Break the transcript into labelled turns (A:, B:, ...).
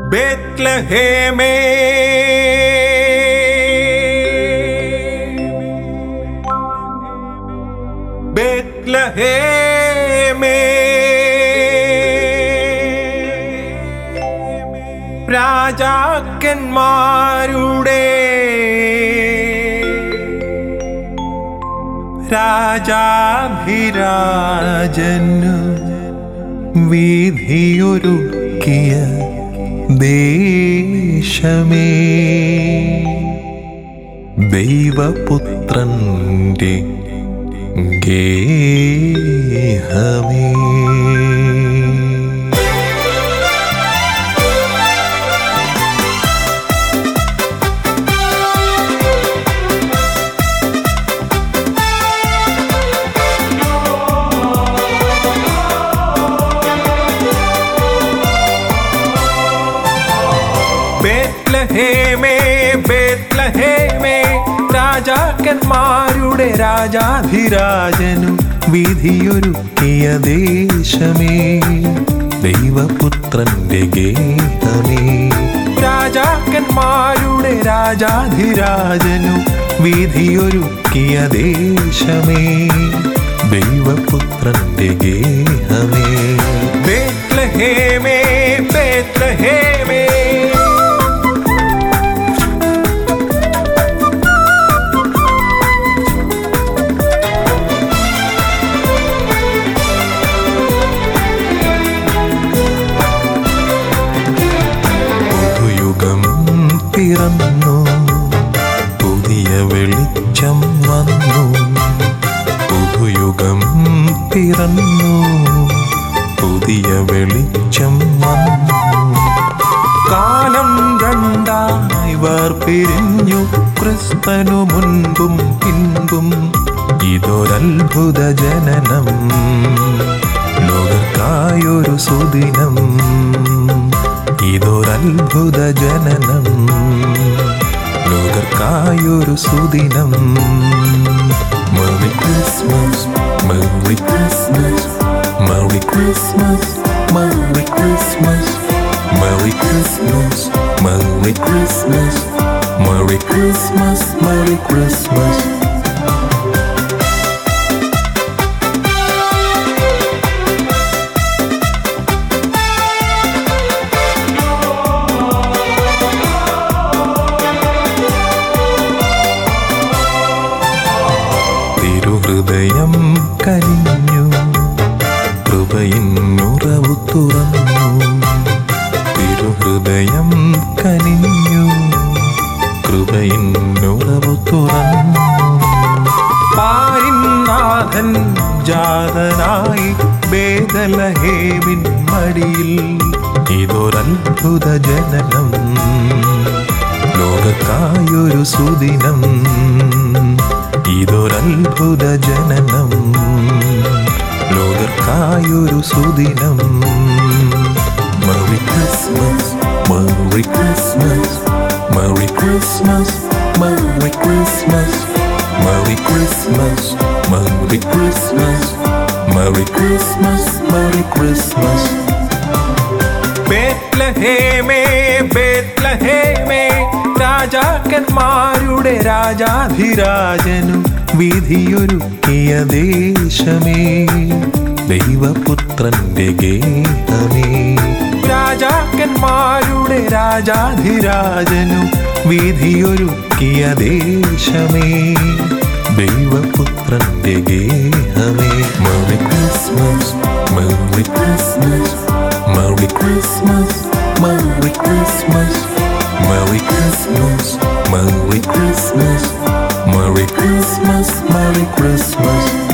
A: ബേത്ലഹേമേ ബേത്ലഹേമേ രാജാക്കന്മാരുടെ രാജാഭിരാജനു വീതിയൊരുക്കിയ ദേശമേ ദൈവപുത്രന്റെ ഗേഹമേ ബേത്ലഹേമേ ബേത്ലഹേമേ രാജാക്കന്മാരുടെ രാജാധിരാജനു വിധിയൊരുക്കിയ ദേശമേ ദൈവപുത്രന്റെ ഗേഹമേ രാജാക്കന്മാരുടെ രാജാധിരാജനു വിധിയൊരുക്കിയ ദേശമേ ദൈവപുത്രന്റെ ഗേഹമേ ബേത്ലഹേമേ ബേത്ലഹേമേ പുതുയുഗം പിറന്നു പുതിയ വെളിച്ചം വന്നു പുതുയുഗം പിറന്നു പുതിയ വെളിച്ചം വന്നു കാലം രണ്ടായി വേർപിരിഞ്ഞു ക്രിസ്തനു മുൻപും പിൻപും ഇതൊരത്ഭുത ജനനം ലോകർക്കായൊരു സുദിനം ഇതൊരത്ഭുത ജനനം ലോകർക്കായൊരു സുദിനം Merry Christmas, Merry Christmas, Merry Christmas, Merry Christmas, Merry Christmas, Merry Christmas, Merry Christmas, Merry Christmas. തിരുഹൃദയം കനിഞ്ഞു കൃപയിന്നുറവു തുറന്നു തിരുഹൃദയം കനിഞ്ഞു കൃപയിന്നുറവു തുറന്നു പാരിനാഥൻ ജാതനായി ബേദലഹേമിൻ മടിയിൽ ഇതൊരത്ഭുത ജനനം ലോകക്കായൊരു സുദിനം ഇതൊരത്ഭുത ജനനം ലോകർക്കായൊരു സുദിനം Merry Christmas, Merry Christmas, Merry Christmas, Merry Christmas, Merry Christmas, Merry Christmas, Merry Christmas, Merry Christmas. ബേത്ലഹേമേ ബേത്ലഹേമേ രാജാക്കന്മാരുടെ രാജാധിരാജനു വിധിയൊരുക്കിയ ദേശമേ ദൈവപുത്രന്റെ ഗേഹമേ രാജാക്കന്മാരുടെ രാജാധിരാജനു വിധിയൊരുക്കിയ ദേശമേ ദൈവപുത്രന്റെ ഗേഹമേ Merry Christmas, Merry Christmas, Merry Christmas, Merry Christmas, Merry Christmas, Merry Christmas, Merry Christmas, Merry Christmas.